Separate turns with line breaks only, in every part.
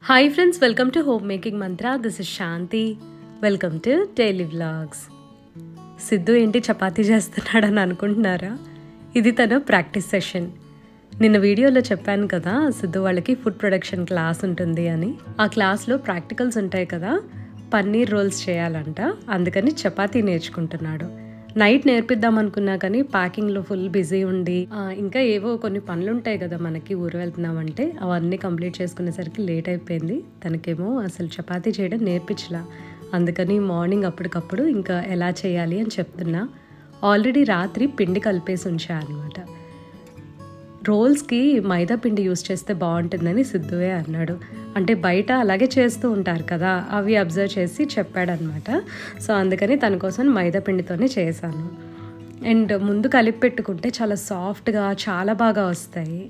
hi friends welcome to home making Mantra this is Shanthi welcome to daily vlogs Siddhu ఏంటి చపాతీ చేస్తున్నాడని అనుకుంటున్నారా ఇది తన ప్రాక్టీస్ సెషన్ నిన్న వీడియోలో చెప్పాను కదా సిద్ధు వాళ్ళకి ఫుడ్ ప్రొడక్షన్ క్లాస్ ఉంటుంది అని ఆ క్లాస్లో ప్రాక్టికల్స్ ఉంటాయి కదా పన్నీర్ రోల్స్ చేయాలంట అందుకని చపాతీ నేర్చుకుంటున్నాడు నైట్ నేర్పిద్దాం అనుకున్నా కానీ ప్యాకింగ్లో ఫుల్ బిజీ ఉండి ఆ, ఇంకా ఏవో కొన్ని పనులు ఉంటాయి కదా మనకి ఊరు వెళ్తున్నామంటే అవన్నీ కంప్లీట్ చేసుకునేసరికి లేట్ అయిపోయింది తనకేమో అసలు చపాతీ చేయడం నేర్పించలా అందుకని మార్నింగ్ అప్పటికప్పుడు ఇంకా ఎలా చేయాలి అని చెప్తున్నా ఆల్రెడీ రాత్రి పిండి కలిపేసి ఉంచా అనమాట రోల్స్కి మైదా పిండి యూస్ చేస్తే బాగుంటుందని సిద్ధువే అన్నాడు అంటే బయట అలాగే చేస్తూ ఉంటారు కదా అవి అబ్జర్వ్ చేసి చెప్పాడనమాట సో అందుకని తన కోసం మైదా పిండితోనే చేశాను అండ్ ముందు కలిపి పెట్టుకుంటే చాలా సాఫ్ట్గా చాలా బాగా వస్తాయి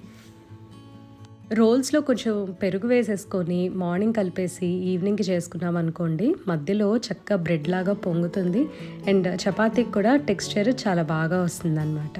రోల్స్లో కొంచెం పెరుగు వేసేసుకొని మార్నింగ్ కలిపేసి ఈవినింగ్కి చేసుకున్నాం అనుకోండి మధ్యలో చక్కగా బ్రెడ్ లాగా పొంగుతుంది అండ్ చపాతీకి కూడా టెక్స్చర్ చాలా బాగా వస్తుంది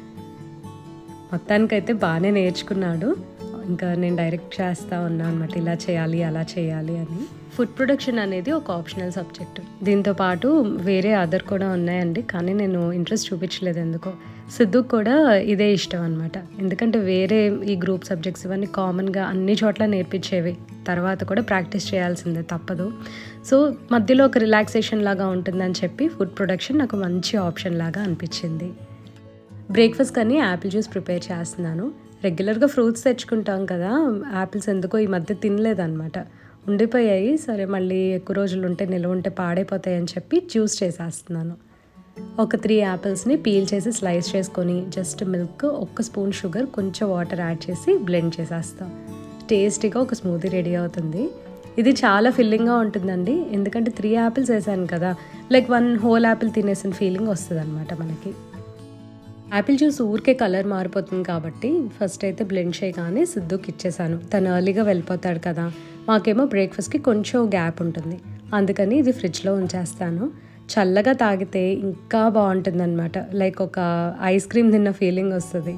మొత్తానికైతే బాగానే నేర్చుకున్నాడు ఇంకా నేను డైరెక్ట్ చేస్తా ఉన్నా అనమాట ఇలా చేయాలి అలా చేయాలి అని ఫుడ్ ప్రొడక్షన్ అనేది ఒక ఆప్షనల్ సబ్జెక్ట్ దీంతో పాటు వేరే అదర్ కూడా ఉన్నాయండి కానీ నేను ఇంట్రెస్ట్ చూపించలేదు ఎందుకో సిద్ధుకు కూడా ఇదే ఇష్టం అనమాట ఎందుకంటే వేరే ఈ గ్రూప్ సబ్జెక్ట్స్ ఇవన్నీ కామన్గా అన్ని చోట్ల నేర్పించేవి తర్వాత కూడా ప్రాక్టీస్ చేయాల్సిందే తప్పదు సో మధ్యలో ఒక రిలాక్సేషన్ లాగా ఉంటుందని చెప్పి ఫుడ్ ప్రొడక్షన్ నాకు మంచి ఆప్షన్ లాగా అనిపించింది బ్రేక్ఫాస్ట్ కానీ యాపిల్ జ్యూస్ ప్రిపేర్ చేస్తున్నాను రెగ్యులర్గా ఫ్రూట్స్ తెచ్చుకుంటాం కదా యాపిల్స్ ఎందుకో ఈ మధ్య తినలేదన్నమాట ఉండిపోయాయి సరే మళ్ళీ ఎక్కువ రోజులు ఉంటే నిల్వ ఉంటే పాడైపోతాయి అని చెప్పి జ్యూస్ చేసేస్తున్నాను ఒక త్రీ యాపిల్స్ని పీల్ చేసి స్లైస్ చేసుకొని జస్ట్ మిల్క్ ఒక్క స్పూన్ షుగర్ కొంచెం వాటర్ యాడ్ చేసి బ్లెండ్ చేసేస్తాం టేస్టీగా ఒక స్మూతీ రెడీ అవుతుంది ఇది చాలా ఫిల్లింగ్గా ఉంటుందండి ఎందుకంటే త్రీ యాపిల్స్ వేసాను కదా లైక్ వన్ హోల్ యాపిల్ తినేసిన ఫీలింగ్ వస్తుంది అనమాట మనకి యాపిల్ జ్యూస్ ఊరికే కలర్ మారిపోతుంది కాబట్టి ఫస్ట్ అయితే బ్లెండ్ చేయగానే సిద్ధుకి ఇచ్చేసాను తను ఎర్లీగా వెళ్ళిపోతాడు కదా మాకేమో బ్రేక్ఫాస్ట్కి కొంచెం గ్యాప్ ఉంటుంది అందుకని ఇది ఫ్రిడ్జ్లో ఉంచేస్తాను చల్లగా తాగితే ఇంకా బాగుంటుందన్నమాట లైక్ ఒక ఐస్ క్రీమ్ తిన్న ఫీలింగ్ వస్తుంది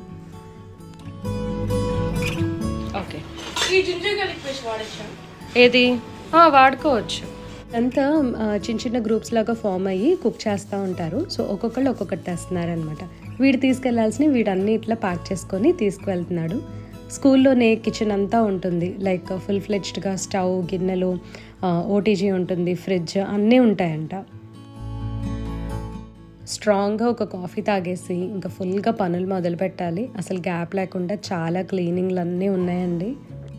ఓకే
ఈ జింజర్ గార్లిక్ పేస్ట్ వాడచ్చా
ఏది ఆ, వాడుకోవచ్చు అంతా ఆ, చిన్న చిన్న గ్రూప్స్ లాగా ఫామ్ అయ్యి కుక్ చేస్తూ ఉంటారు సో ఒక్కొక్కళ్ళు ఒక్కొక్కటి తెస్తున్నారు అనమాట వీడు తీసుకెళ్లాల్సిన వీడన్నీ ఇట్లా ప్యాక్ చేసుకొని తీసుకువెళ్తున్నాడు స్కూల్లోనే కిచెన్ అంతా ఉంటుంది లైక్ ఫుల్ ఫ్లెడ్జ్డ్గా స్టవ్ గిన్నెలు ఓటీజీ ఉంటుంది ఫ్రిడ్జ్ అన్నీ ఉంటాయంట స్ట్రాంగ్గా ఒక కాఫీ తాగేసి ఇంకా ఫుల్గా పనులు మొదలు పెట్టాలి అసలు గ్యాప్ లేకుండా చాలా క్లీనింగ్లు అన్నీ ఉన్నాయండి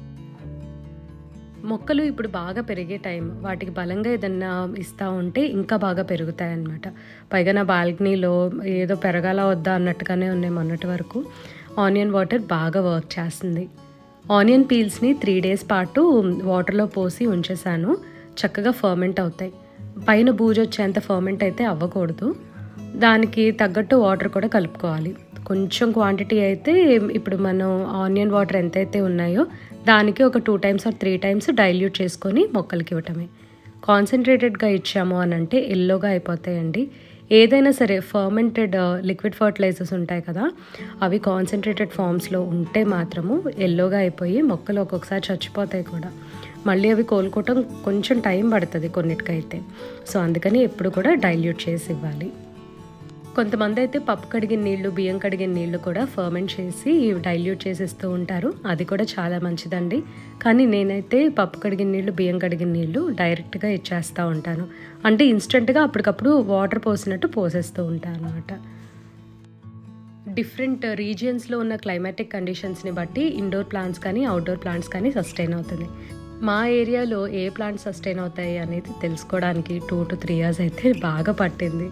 మొక్కలు ఇప్పుడు బాగా పెరిగే టైం వాటికి బలంగా ఏదన్నా ఇస్తూ ఉంటే ఇంకా బాగా పెరుగుతాయి అన్నమాట పైగా నా బాల్కనీలో ఏదో పెరగాల వద్దా అన్నట్టుగానే ఉన్నాయి మొన్నటి వరకు ఆనియన్ వాటర్ బాగా వర్క్ చేస్తుంది ఆనియన్ పీల్స్ని త్రీ డేస్ పాటు వాటర్లో పోసి ఉంచేసాను చక్కగా ఫర్మెంట్ అవుతాయి పైన బూజు వచ్చేంత ఫర్మెంట్ అయితే అవ్వకూడదు దానికి తగ్గట్టు వాటర్ కూడా కలుపుకోవాలి కొంచెం క్వాంటిటీ అయితే ఇప్పుడు మనం ఆనియన్ వాటర్ ఎంతైతే ఉన్నాయో దానికి ఒక two times or three times dilute చేసుకొని మొక్కలకి ఇవ్వటమే కాన్సన్ట్రేటెడ్గా ఇచ్చాము అని అంటే ఎల్లోగా అయిపోతాయండి ఏదైనా సరే ఫర్మెంటెడ్ లిక్విడ్ ఫర్టిలైజర్స్ ఉంటాయి కదా అవి కాన్సన్ట్రేటెడ్ ఫామ్స్లో ఉంటే మాత్రము ఎల్లోగా అయిపోయి మొక్కలు ఒక్కొక్కసారి చచ్చిపోతాయి కూడా మళ్ళీ అవి కోలుకోవటం కొంచెం టైం పడుతుంది కొన్నిటికైతే సో అందుకని ఎప్పుడు కూడా డైల్యూట్ చేసి ఇవ్వాలి కొంతమంది అయితే పప్పు కడిగిన నీళ్లు బియ్యం కడిగిన నీళ్లు కూడా ఫర్మెంట్ చేసి డైల్యూట్ చేసి ఇస్తూ ఉంటారు అది కూడా చాలా మంచిదండి కానీ నేనైతే పప్పు కడిగిన నీళ్లు బియ్యం కడిగిన నీళ్లు డైరెక్ట్గా ఇచ్చేస్తూ ఉంటాను అంటే ఇన్స్టెంట్గా అప్పటికప్పుడు వాటర్ పోసినట్టు పోసేస్తూ ఉంటాను అనమాట డిఫరెంట్ రీజియన్స్లో ఉన్న క్లైమాటిక్ కండిషన్స్ని బట్టి ఇండోర్ ప్లాంట్స్ కానీ అవుట్డోర్ ప్లాంట్స్ కానీ సస్టైన్ అవుతుంది మా ఏరియాలో ఏ ప్లాంట్స్ సస్టైన్ అవుతాయి అనేది తెలుసుకోవడానికి టూ టు త్రీ ఇయర్స్ అయితే బాగా పట్టింది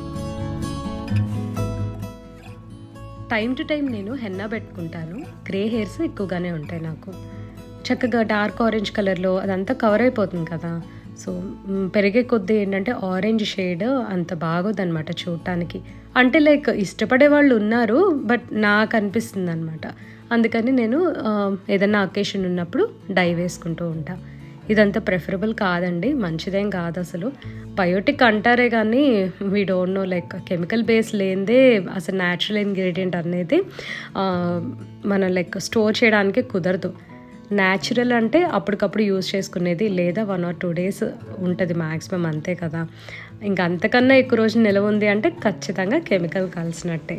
టైం టు టైం నేను హెన్నా పెట్టుకుంటాను గ్రే హెయిర్స్ ఎక్కువగానే ఉంటాయి నాకు చక్కగా డార్క్ ఆరెంజ్ కలర్లో అదంతా కవర్ అయిపోతుంది కదా సో మ్, పెరిగే కొద్దీ ఏంటంటే ఆరెంజ్ షేడ్ అంత బాగోదన్నమాట చూడటానికి అంటే లైక్ ఇష్టపడే వాళ్ళు ఉన్నారు బట్ నాకు అనిపిస్తుంది అనమాట అందుకని నేను ఆ, ఏదన్నా అకేషన్ ఉన్నప్పుడు డై వేసుకుంటూ ఉంటా ఇదంతా ప్రిఫరబుల్ కాదండి మంచిదేం కాదు అసలు బయోటిక్ అంటారే కానీ we don't know like chemical base లేనిదే అసలు న్యాచురల్ ఇంగ్రీడియంట్ అనేది ఆ, మనం లైక్ స్టోర్ చేయడానికి కుదరదు న్యాచురల్ అంటే అప్పటికప్పుడు యూజ్ చేసుకునేది లేదా వన్ ఆర్ టూ డేస్ ఉంటుంది మ్యాక్సిమం అంతే కదా ఇంకా అంతకన్నా ఎక్కువ రోజు నిలవ ఉంది అంటే ఖచ్చితంగా కెమికల్ కలిసినట్టే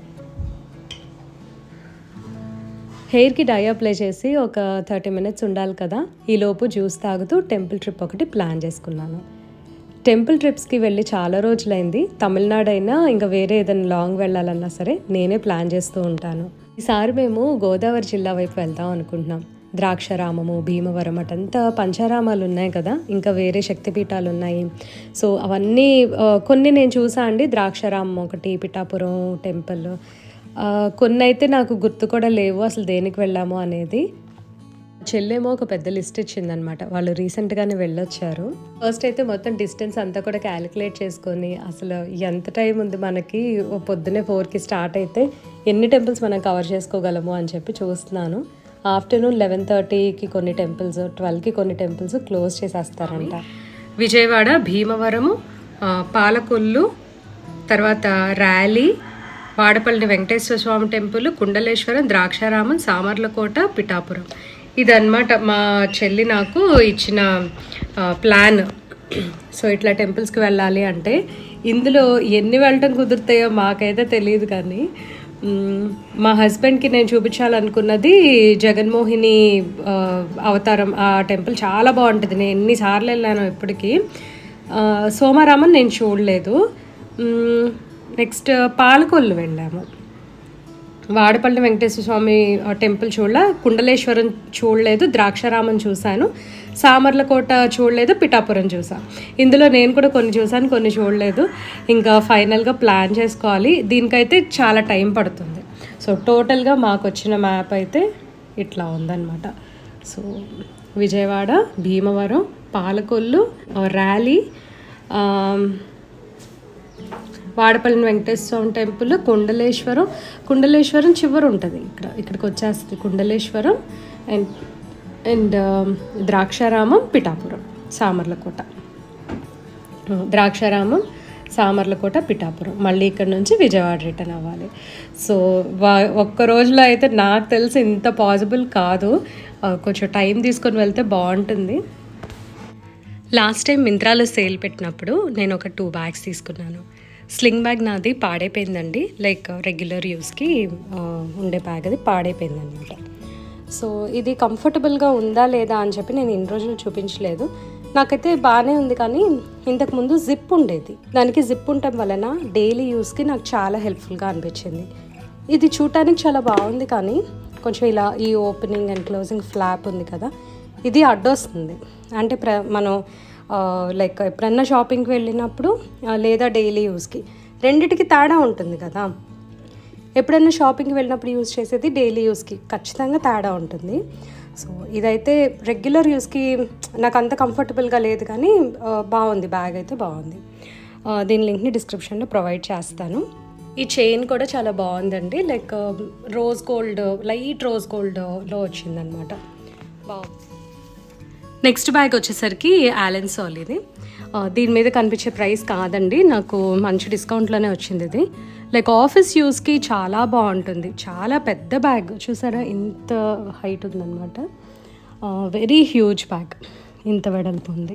హెయిర్కి డై అప్లై చేసి ఒక థర్టీ మినిట్స్ ఉండాలి కదా ఈలోపు జ్యూస్ తాగుతూ టెంపుల్ ట్రిప్ ఒకటి ప్లాన్ చేసుకున్నాను టెంపుల్ ట్రిప్స్కి వెళ్ళి చాలా రోజులైంది తమిళనాడు అయినా ఇంకా వేరే ఏదైనా లాంగ్ వెళ్ళాలన్నా సరే నేనే ప్లాన్ చేస్తూ ఉంటాను ఈసారి మేము గోదావరి జిల్లా వైపు వెళ్దాం అనుకుంటున్నాం ద్రాక్షారామము భీమవరం అటంతా పంచారామాలు ఉన్నాయి కదా ఇంకా వేరే శక్తిపీఠాలు ఉన్నాయి సో అవన్నీ ఆ, కొన్ని నేను చూసా అండి ద్రాక్షారామం ఒకటి పిఠాపురం టెంపుల్ ఆ, కొన్ని అయితే నాకు గుర్తు కూడా లేవు అసలు దేనికి వెళ్ళాము అనేది చెల్లేమో ఒక పెద్ద లిస్ట్ ఇచ్చిందనమాట వాళ్ళు రీసెంట్గానే వెళ్ళొచ్చారు ఫస్ట్ అయితే మొత్తం డిస్టెన్స్ అంతా కూడా క్యాలిక్యులేట్ చేసుకొని అసలు ఎంత టైం ఉంది మనకి ఓ పొద్దునే ఫోర్కి స్టార్ట్ అయితే ఎన్ని టెంపుల్స్ మనం కవర్ చేసుకోగలము అని చెప్పి చూస్తున్నాను ఆఫ్టర్నూన్ లెవెన్ థర్టీకి కొన్ని టెంపుల్స్ ట్వెల్వ్కి కొన్ని టెంపుల్స్ క్లోజ్ చేసేస్తారంట విజయవాడ భీమవరము ఆ, పాలకొల్లు తర్వాత ర్యాలీ వాడపల్లి వెంకటేశ్వర స్వామి టెంపుల్ కుండలేశ్వరం ద్రాక్షారామం సామర్లకోట పిఠాపురం ఇదన్నమాట మా చెల్లి నాకు ఇచ్చిన ఆ, ప్లాన్ సో ఇట్లా టెంపుల్స్కి వెళ్ళాలి అంటే ఇందులో ఎన్ని వెళ్ళటం కుదురుతాయో మాకైతే తెలియదు కానీ మ్మ్, మా హస్బెండ్కి నేను చూపించాలనుకున్నది జగన్మోహిని ఆ, అవతారం ఆ టెంపుల్ చాలా బాగుంటుంది నేను ఎన్నిసార్లు వెళ్ళాను ఇప్పటికీ ఆ, సోమారామన్ నేను చూడలేదు మ్మ్, నెక్స్ట్ పాలకొల్లు వెళ్ళాము వాడపల్లి వెంకటేశ్వర స్వామి ఆ, టెంపుల్ చూడలే కుండలేశ్వరం చూడలేదు ద్రాక్షారామం చూశాను సామర్లకోట చూడలేదు పిఠాపురం చూసా ఇందులో నేను కూడా కొన్ని చూశాను కొన్ని చూడలేదు ఇంకా ఫైనల్గా ప్లాన్ చేసుకోవాలి దీనికైతే చాలా టైం పడుతుంది సో టోటల్గా మాకు వచ్చిన మ్యాప్ అయితే ఇట్లా ఉందన్నమాట సో విజయవాడ భీమవరం పాలకొల్లు ఆ, ర్యాలీ ఆ, వాడపల్లి వెంకటేశ్వర స్వామి టెంపుల్ కుండలేశ్వరం కుండలేశ్వరం చివరి ఉంటుంది ఇక్కడ ఇక్కడికి వచ్చేస్తుంది కుండలేశ్వరం అండ్ అండ్ ద్రాక్షారామం పిఠాపురం సామర్లకోట ద్రాక్షారామం సామర్లకోట పిఠాపురం మళ్ళీ ఇక్కడ నుంచి విజయవాడ రిటర్న్ అవ్వాలి సో వా ఒక్క రోజులో అయితే నాకు తెలిసి ఇంత పాసిబుల్ కాదు ఆ, కొంచెం టైం తీసుకొని వెళ్తే బాగుంటుంది లాస్ట్ టైం మింత్రాలో సేల్ పెట్టినప్పుడు నేను ఒక టూ బ్యాగ్స్ తీసుకున్నాను స్లింగ్ బ్యాగ్ నాది పాడైపోయిందండి లైక్ రెగ్యులర్ యూస్కి ఆ, ఉండే బ్యాగ్ అది పాడైపోయింది అనమాట సో ఇది కంఫర్టబుల్గా ఉందా లేదా అని చెప్పి నేను ఇన్ని రోజులు చూపించలేదు నాకైతే బాగానే ఉంది కానీ ఇంతకుముందు జిప్ ఉండేది దానికి జిప్ ఉండటం వలన డైలీ యూస్కి నాకు చాలా హెల్ప్ఫుల్గా అనిపించింది ఇది చూడటానికి చాలా బాగుంది కానీ కొంచెం ఇలా ఈ ఓపెనింగ్ అండ్ క్లోజింగ్ ఫ్లాప్ ఉంది కదా ఇది అడ్డొస్తుంది అంటే ప్ర మనం లైక్ ఎప్పుడన్నా షాపింగ్కి వెళ్ళినప్పుడు ఆ, లేదా డైలీ యూస్కి రెండిటికి తేడా ఉంటుంది కదా ఎప్పుడైనా షాపింగ్కి వెళ్ళినప్పుడు యూస్ చేసేది డైలీ యూస్కి ఖచ్చితంగా తేడా ఉంటుంది సో ఇదైతే రెగ్యులర్ యూస్కి నాకు అంత కంఫర్టబుల్గా లేదు కానీ ఆ, బాగుంది బ్యాగ్ అయితే బాగుంది ఆ, దీని లింక్ని డిస్క్రిప్షన్లో ప్రొవైడ్ చేస్తాను ఈ చైన్ కూడా చాలా బాగుందండి like rose gold light rose గోల్డ్లో వచ్చిందనమాట బాగుంది నెక్స్ట్ బ్యాగ్ వచ్చేసరికి ఆలెన్ సాల్ ఇది ఆ, దీని మీద కనిపించే ప్రైస్ కాదండి నాకు మంచి డిస్కౌంట్లోనే వచ్చింది ఇది లైక్ ఆఫీస్ యూస్కి చాలా బాగుంటుంది చాలా పెద్ద బ్యాగ్ చూసారా ఇంత హైట్ ఉందన్నమాట వెరీ హ్యూజ్ బ్యాగ్ ఇంత వెడల్పు ఉంది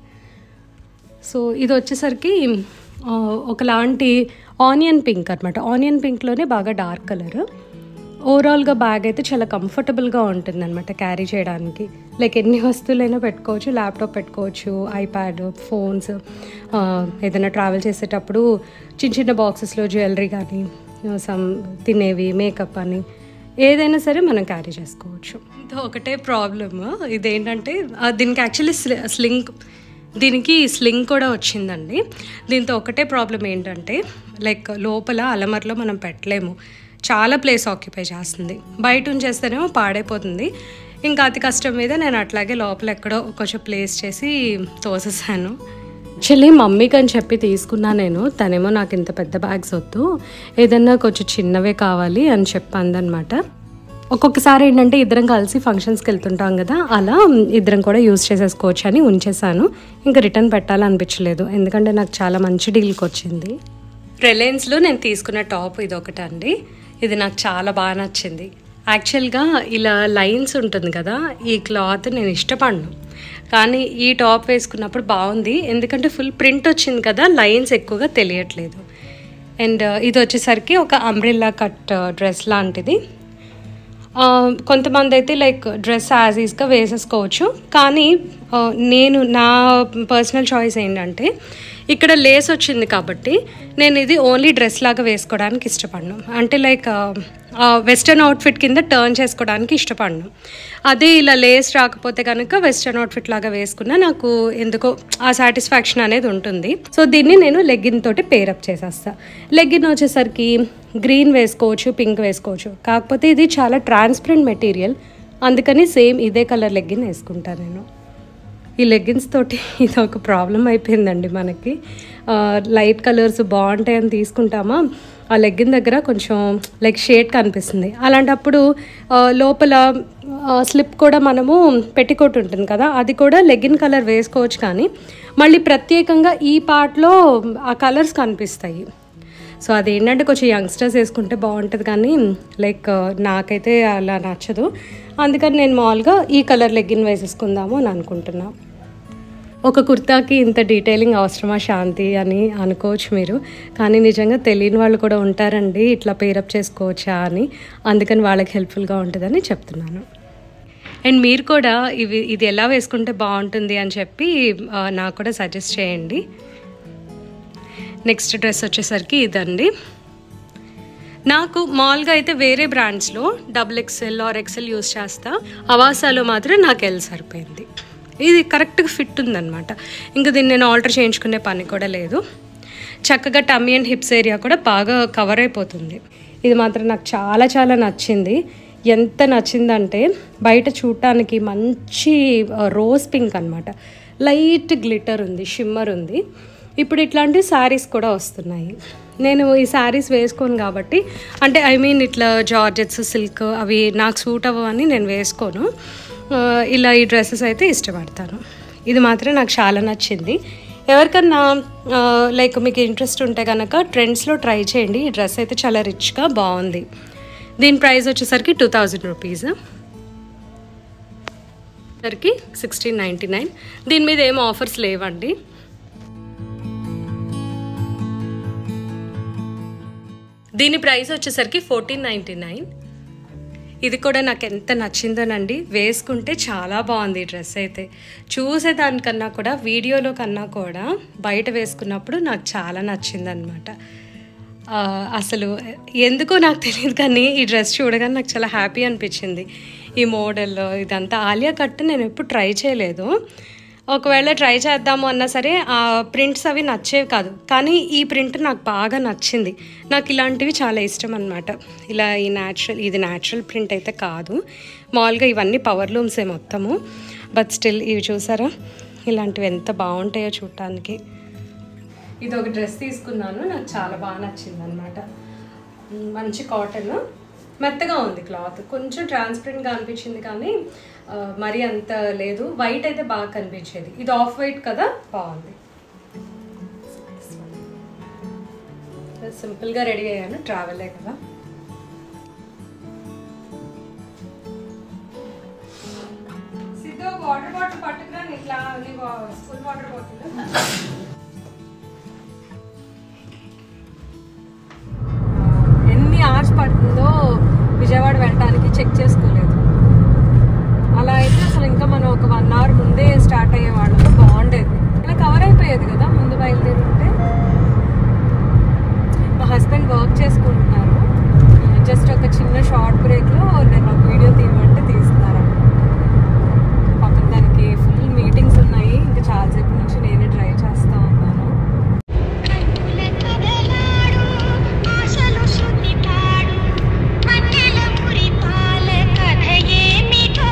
సో ఇది వచ్చేసరికి ఆ, ఒకలాంటి ఆనియన్ పింక్ అనమాట ఆనియన్ పింక్లోనే బాగా డార్క్ కలర్ ఓవరాల్గా బ్యాగ్ అయితే చాలా కంఫర్టబుల్గా ఉంటుంది అనమాట క్యారీ చేయడానికి లైక్ ఎన్ని వస్తువులైనా పెట్టుకోవచ్చు ల్యాప్టాప్ పెట్టుకోవచ్చు ఐప్యాడ్ ఫోన్స్ ఆ, ఏదైనా ట్రావెల్ చేసేటప్పుడు చిన్న చిన్న బాక్సెస్లో జ్యువెలరీ కానీ సమ్ తినేవి మేకప్ అని ఏదైనా సరే మనం క్యారీ చేసుకోవచ్చు ఇది ఒకటే ప్రాబ్లమ్ ఇదేంటంటే ఆ, దీనికి యాక్చువల్లీ స్లింక్ దీనికి స్లింగ్ కూడా వచ్చిందండి దీంతో ఒకటే ప్రాబ్లం ఏంటంటే లైక్ లోపల అలమర్లో మనం పెట్టలేము చాలా ప్లేస్ ఆక్యుపై చేస్తుంది బయట ఉంచేస్తేనేమో పాడైపోతుంది ఇంకా అతి కష్టం మీద నేను అట్లాగే లోపల ఎక్కడో కొంచెం ప్లేస్ చేసి తోసేసాను యాక్చువల్లీ మమ్మీకి అని చెప్పి తీసుకున్నా నేను తనేమో నాకు ఇంత పెద్ద బ్యాగ్స్ వద్దు ఏదన్నా కొంచెం చిన్నవే కావాలి అని చెప్పి అందనమాట ఒక్కొక్కసారి ఏంటంటే ఇద్దరం కలిసి ఫంక్షన్స్కి వెళ్తుంటాం కదా అలా ఇద్దరం కూడా యూజ్ చేసేసుకోవచ్చు అని ఉంచేసాను ఇంకా రిటర్న్ పెట్టాలనిపించలేదు ఎందుకంటే నాకు చాలా మంచి డీల్కి వచ్చింది రిలయన్స్లో నేను తీసుకున్న టాప్ ఇది ఒకటి అండి ఇది నాకు చాలా బాగా నచ్చింది యాక్చువల్గా ఇలా లైన్స్ ఉంటుంది కదా ఈ క్లాత్ నేను ఇష్టపడను కానీ ఈ టాప్ వేసుకున్నప్పుడు బాగుంది ఎందుకంటే ఫుల్ ప్రింట్ వచ్చింది కదా లైన్స్ ఎక్కువగా తెలియట్లేదు అండ్ ఇది వచ్చేసరికి ఒక అంబ్రిల్లా కట్ డ్రెస్ లాంటిది ఆ, కొంతమంది అయితే లైక్ డ్రెస్ యాజ్ ఈస్గా వేసేసుకోవచ్చు కానీ ఆ, నేను నా పర్సనల్ చాయిస్ ఏంటంటే ఇక్కడ లేస్ వచ్చింది కాబట్టి నేను ఇది ఓన్లీ డ్రెస్ లాగా వేసుకోవడానికి ఇష్టపడను అంటే లైక్ వెస్ట్రన్ అవుట్ఫిట్ కింద టర్న్ చేసుకోవడానికి ఇష్టపడను అదే ఇలా లేస్ రాకపోతే కనుక వెస్ట్రన్ అవుట్ఫిట్ లాగా వేసుకున్నా నాకు ఎందుకో ఆ సాటిస్ఫాక్షన్ అనేది ఉంటుంది సో దీన్ని నేను లెగ్గిన్ తోటి పేరప్ చేసేస్తా లెగ్గిన్ వచ్చేసరికి గ్రీన్ వేసుకోవచ్చు పింక్ వేసుకోవచ్చు కాకపోతే ఇది చాలా ట్రాన్స్పరెంట్ మెటీరియల్ అందుకని సేమ్ ఇదే కలర్ లెగ్గిన్ వేసుకుంటాను నేను ఈ లెగ్గిన్స్ తోటి ఇది ఒక ప్రాబ్లం అయిపోయిందండి మనకి ఆ, లైట్ కలర్స్ బాగుంటాయని తీసుకుంటామా ఆ లెగ్గిన్ దగ్గర కొంచెం లైక్ షేడ్ కనిపిస్తుంది అలాంటప్పుడు ఆ, లోపల ఆ, స్లిప్ కూడా మనము పెట్టికోట్ ఉంటుంది కదా అది కూడా లెగ్గిన్ కలర్ వేసుకోవచ్చు కానీ మళ్ళీ ప్రత్యేకంగా ఈ పార్ట్లో ఆ కలర్స్ కనిపిస్తాయి సో అదేంటంటే కొంచెం యంగ్స్టర్స్ వేసుకుంటే బాగుంటుంది కానీ లైక్ నాకైతే అలా నచ్చదు అందుకని నేను మామూలుగా ఈ కలర్ లెగ్గిన్ వేసేసుకుందాము అని అనుకుంటున్నా ఒక కుర్తాకి ఇంత డీటెయిలింగ్ అవసరమా శాంతి అని అనుకోవచ్చు మీరు కానీ నిజంగా తెలియని వాళ్ళు కూడా ఉంటారండి ఇట్లా పేరప్ చేసుకోవచ్చా అని అందుకని వాళ్ళకి హెల్ప్ఫుల్గా ఉంటుందని చెప్తున్నాను అండ్ మీరు కూడా ఇవి ఇది ఎలా వేసుకుంటే బాగుంటుంది అని చెప్పి ఆ, నాకు కూడా సజెస్ట్ చేయండి నెక్స్ట్ డ్రెస్ వచ్చేసరికి ఇదండి నాకు మామూలుగా అయితే వేరే బ్రాండ్స్లో double XL or XL use చేస్తా అవాసాలో మాత్రం నాకు ఎల్ సరిపోయింది ఇది కరెక్ట్గా ఫిట్ ఉందన్నమాట ఇంకా దీన్ని నేను ఆల్టర్ చేయించుకునే పని కూడా లేదు చక్కగా టమ్మీ అండ్ హిప్స్ ఏరియా కూడా బాగా కవర్ అయిపోతుంది ఇది మాత్రం నాకు చాలా చాలా నచ్చింది ఎంత నచ్చిందంటే బయట చూడటానికి మంచి రోజ్ పింక్ అనమాట లైట్ గ్లిటర్ ఉంది షిమ్మర్ ఉంది ఇప్పుడు ఇట్లాంటి శారీస్ కూడా వస్తున్నాయి నేను ఈ శారీస్ వేసుకోను కాబట్టి అంటే ఐ మీన్ ఇట్లా జార్జెట్స్ సిల్క్ అవి నాకు సూట్ అవ్వవని నేను వేసుకోను ఆ, ఇలా ఈ డ్రెస్సెస్ అయితే ఇష్టపడతాను ఇది మాత్రం నాకు చాలా నచ్చింది ఎవరికన్నా లైక్ మీకు ఇంట్రెస్ట్ ఉంటే కనుక ట్రెండ్స్లో ట్రై చేయండి ఈ డ్రెస్ అయితే చాలా రిచ్గా బాగుంది దీని ప్రైస్ వచ్చేసరికి టూ థౌజండ్ రూపీస్ సరికి సిక్స్టీన్ నైంటీ నైన్ దీని మీద ఏం ఆఫర్స్ లేవండి దీని ప్రైస్ వచ్చేసరికి ఫోర్టీన్ నైంటీ నైన్ ఇది కూడా నాకు ఎంత నచ్చిందోనండి వేసుకుంటే చాలా బాగుంది ఈ డ్రెస్ అయితే చూసేదానికన్నా కూడా వీడియోలో కన్నా కూడా బయట వేసుకున్నప్పుడు నాకు చాలా నచ్చిందనమాట అసలు ఎందుకో నాకు తెలియదు కానీ ఈ డ్రెస్ చూడగానే నాకు చాలా హ్యాపీ అనిపించింది ఈ మోడల్ ఇదంతా ఆలియా కట్ నేను ఎప్పుడు ట్రై చేయలేదు ఒకవేళ ట్రై చేద్దాము అన్నా సరే ఆ ప్రింట్స్ అవి నచ్చేవి కాదు కానీ ఈ ప్రింట్ నాకు బాగా నచ్చింది నాకు ఇలాంటివి చాలా ఇష్టం అనమాట ఇలా ఈ న్యాచురల్ ఇది న్యాచురల్ ప్రింట్ అయితే కాదు మామూలుగా ఇవన్నీ పవర్ లూమ్సే మొత్తము బట్ స్టిల్ ఇవి చూసారా ఇలాంటివి ఎంత బాగుంటాయో చూడటానికి ఇది ఒక డ్రెస్ తీసుకున్నాను నాకు చాలా బాగా నచ్చింది అనమాట మంచి కాటన్ మెత్తగా ఉంది క్లాత్ కొంచెం ట్రాన్స్పరెంట్గా అనిపించింది కానీ ఆ, మరీ అంత లేదు వైట్ అయితే బాగా కనిపించేది ఇది ఆఫ్ వైట్ కదా బాగుంది సింపుల్గా రెడీ అయ్యాను ట్రావెలే కదా సిద్ధు వాటర్ బాటిల్ పట్టుకురా ఇట్లా స్కూల్ వాటర్ బాటిల్ ఎన్ని అవర్స్ పడుతుందో విజయవాడ వెళ్ళడానికి చెక్ చేసుకోలేదు అలా అయితే అసలు ఇంకా మనం ఒక వన్ అవర్ ముందే స్టార్ట్ అయ్యేవాళ్ళం బాగుండేది ఇలా కవర్ అయిపోయేది కదా ముందు బయలుదేరి ఉంటే మా హస్బెండ్ వర్క్ చేసుకుంటున్నారు జస్ట్ ఒక చిన్న షార్ట్ బ్రేక్లో నేను ఒక వీడియో తీయమంటే తీస్తున్నారు పాపం దానికి ఫుల్ మీటింగ్స్ ఉన్నాయి ఇంకా చాలాసేపు నుంచి నేనే ట్రై చేస్తా ఉన్నాను
కన్నుల కదలాడు ఆశలు శృతి పాడు మన్నెల మురిపాల కథ ఏమిటో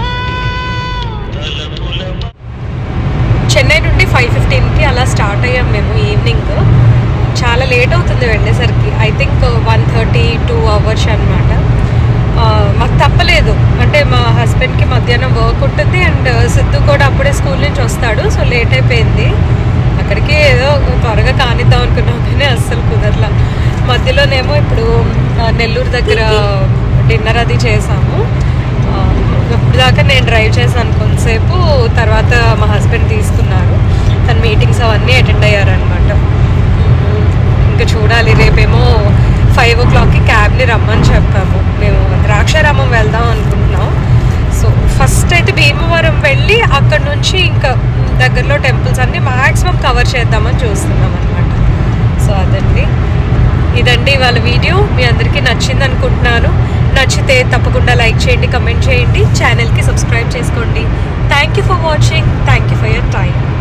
చెన్నై నుండి ఫైవ్ ఫిఫ్టీన్కి అలా స్టార్ట్ అయ్యాం మేము ఈవినింగ్ చాలా లేట్ అవుతుంది వెళ్ళేసరికి I think one thirty two hours అనమాట మాకు తప్పలేదు అంటే మా హస్బెండ్కి మధ్యాహ్నం వర్క్ ఉంటుంది అండ్ సిద్ధు కూడా అప్పుడే స్కూల్ నుంచి వస్తాడు సో లేట్ అయిపోయింది అక్కడికి ఏదో త్వరగా కానిద్దాం అనుకున్నాం కానీ అస్సలు కుదరలా మధ్యలోనేమో ఇప్పుడు ఆ, నెల్లూరు దగ్గర డిన్నర్ అది చేసాము ఆ, ఇప్పుడు దాకా నేను డ్రైవ్ చేశాను కొంతసేపు తర్వాత మా హస్బెండ్ తీసుకున్నారు తన మీటింగ్స్ అవన్నీ అటెండ్ అయ్యారనమాట ఇంకా చూడాలి రేపేమో ఫైవ్ ఓ క్లాక్కి క్యాబ్ని రమ్మని చెప్పాము మేము ద్రాక్షారామం వెళ్దాం అనుకుంటున్నాం సో ఫస్ట్ అయితే భీమవరం వెళ్ళి అక్కడ నుంచి ఇంకా దగ్గరలో టెంపుల్స్ అన్నీ మ్యాక్సిమం కవర్ చేద్దామని చూస్తున్నాం అనమాట సో అదండి ఇదండి వాళ్ళ వీడియో మీ అందరికీ నచ్చింది అనుకుంటున్నాను నచ్చితే తప్పకుండా లైక్ చేయండి కమెంట్ చేయండి ఛానల్కి సబ్స్క్రైబ్ చేసుకోండి thank you for watching thank you for your time